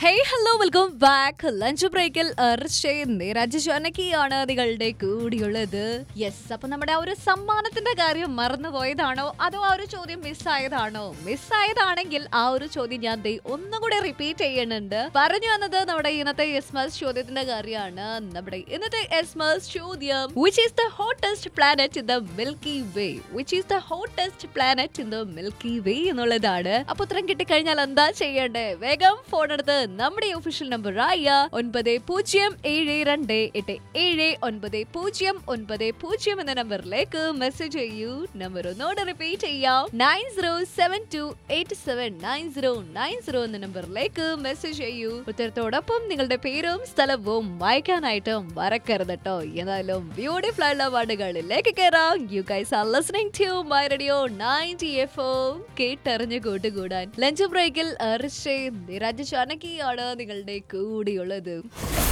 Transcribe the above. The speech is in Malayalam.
hey hello welcome back lunch ബ്രേക്കിൽ രാജശാനക്കിയാണ് നിങ്ങളുടെ കൂടിയുള്ളത് യെസ് അപ്പൊ നമ്മുടെ ആ ഒരു സമ്മാനത്തിന്റെ കാര്യം മറന്നുപോയതാണോ അതോ ആ ഒരു ചോദ്യം മിസ്സായതാണോ മിസ്സായതാണെങ്കിൽ ആ ഒരു ചോദ്യം ഞാൻ ദേ ഒന്നും കൂടെ റിപ്പീറ്റ് ചെയ്യുന്നുണ്ട് പറഞ്ഞു വന്നത് നമ്മുടെ ഇന്നത്തെ എസ്മസ് ചോദ്യത്തിന്റെ കാര്യമാണ് നമ്മുടെ ഇന്നത്തെ എസ്മസ് ചോദ്യം which is the hottest planet in the Milky Way which is the hottest planet in the Milky Way എന്നുള്ളതാണ് അപ്പൊ ഉത്തരം കിട്ടിക്കഴിഞ്ഞാൽ എന്താ ചെയ്യേണ്ടേ വേഗം ഫോൺ എടുത്ത് നമ്മുടെ ഒഫീഷ്യൽ നമ്പർ ആയ ഒൻപത് പൂജ്യം ഏഴ് രണ്ട് എട്ട് ഏഴ് ഒൻപത് പൂജ്യം ഒൻപത് പൂജ്യം എന്ന നമ്പറിലേക്ക് മെസ്സേജ് ചെയ്യൂ നമ്പർ ഒന്നോട് റിപ്പീറ്റ് ചെയ്യാം nine zero seven two eight seven nine zero nine zero എന്ന നമ്പറിലേക്ക് മെസ്സേജ് ചെയ്യൂ ഉത്തരത്തോടൊപ്പം നിങ്ങളുടെ പേരും സ്ഥലവും വായിക്കാനായിട്ടും മറക്കരുത് കേട്ടോ എന്നാലും ബ്യൂട്ടിഫുൾ ആയിട്ടുള്ള പാട്ടുകളിലേക്ക് കയറാം you guys are listening to my radio 90 F കേട്ടറിഞ്ഞു കൂട്ടുകൂടാൻ ലഞ്ച് ബ്രേക്കിൽ അർഷേ നിരാജ് ചാനകിയാണ് നിങ്ങളുടെ കൂടെയുള്ളത്